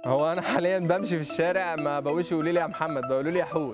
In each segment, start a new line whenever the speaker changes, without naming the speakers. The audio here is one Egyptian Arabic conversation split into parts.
هو انا حاليا بمشي في الشارع ما بقولش يقولوا لي يا محمد بيقولوا لي يا حوت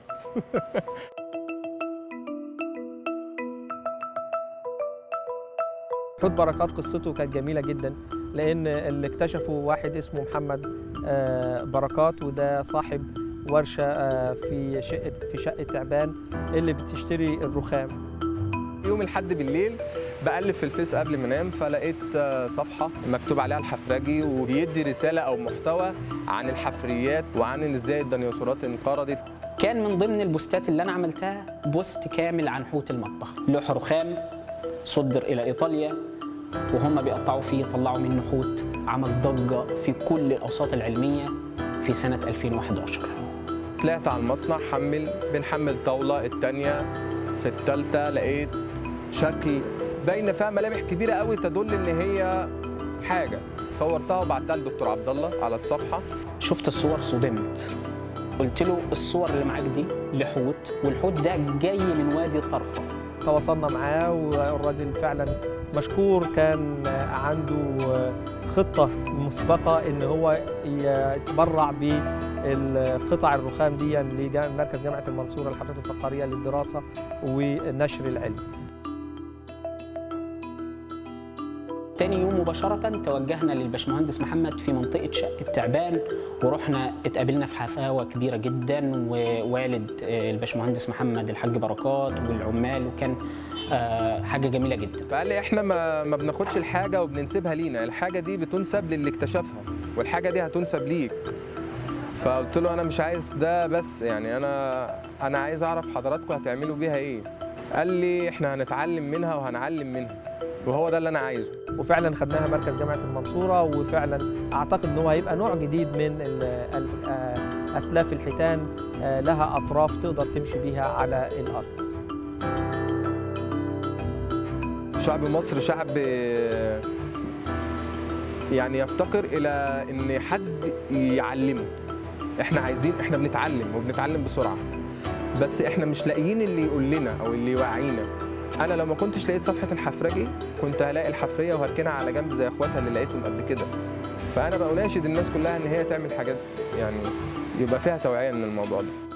حوت بركات قصته كانت جميله جدا لان اللي اكتشفه واحد اسمه محمد آه، بركات وده صاحب ورشه آه، في شقه في شقه تعبان اللي بتشتري الرخام
يوم الحد بالليل بقلب في الفيس قبل ما انام فلقيت آه، صفحه مكتوب عليها الحفرجي وبيدي رساله او محتوى عن الحفريات وعن ازاي الديناصورات انقرضت
كان من ضمن البوستات اللي انا عملتها بوست كامل عن حوت المطبخ لوح رخام صدر الى ايطاليا وهم بيقطعوا فيه طلعوا منه حوت عمل ضجه في كل الاوساط العلميه في سنه 2011
طلعت على المصنع حمل بنحمل طاوله الثانيه في الثالثه لقيت شكل باينه فيها ملامح كبيره قوي تدل ان هي حاجه صورتها وبعتها لدكتور عبد الله على الصفحه
شفت الصور صدمت قلت له الصور اللي معاك دي لحوت والحوت ده جاي من وادي الطرفه
تواصلنا معاه والراجل فعلا مشكور كان عنده خطه مسبقه ان هو يتبرع بالقطع الرخام دي لمركز جامعه المنصوره للحفلات الفقاريه للدراسه والنشر العلمي
تاني يوم مباشرة توجهنا للبشمهندس محمد في منطقة شقة تعبان ورحنا اتقابلنا في حفاوة كبيرة جدا ووالد البشمهندس محمد الحاج بركات والعمال وكان آه، حاجة جميلة جدا
فقال لي احنا ما, ما بناخدش الحاجه وبننسبها لينا الحاجه دي بتنسب للي اكتشفها والحاجه دي هتنسب ليك فقلت له انا مش عايز ده بس يعني انا انا عايز اعرف حضراتكم هتعملوا بيها ايه قال لي احنا هنتعلم منها وهنعلم منها وهو ده اللي انا عايزه
وفعلا خدناها مركز جامعه المنصوره وفعلا اعتقد ان هو هيبقى نوع جديد من ال- ال- آه، اسلاف الحيتان آه، لها اطراف تقدر تمشي بيها على الارض
شعب مصر شعب يعني يفتقر الى ان حد يعلمه احنا عايزين احنا بنتعلم وبنتعلم بسرعه بس احنا مش لاقيين اللي يقول لنا او اللي يوعينا انا لو ما كنتش لقيت صفحه الحفرجي كنت هلاقي الحفريه وهركنها على جنب زي اخواتها اللي لقيتهم قبل كده فانا بناشد الناس كلها ان هي تعمل حاجات يعني يبقى فيها توعيه من الموضوع ده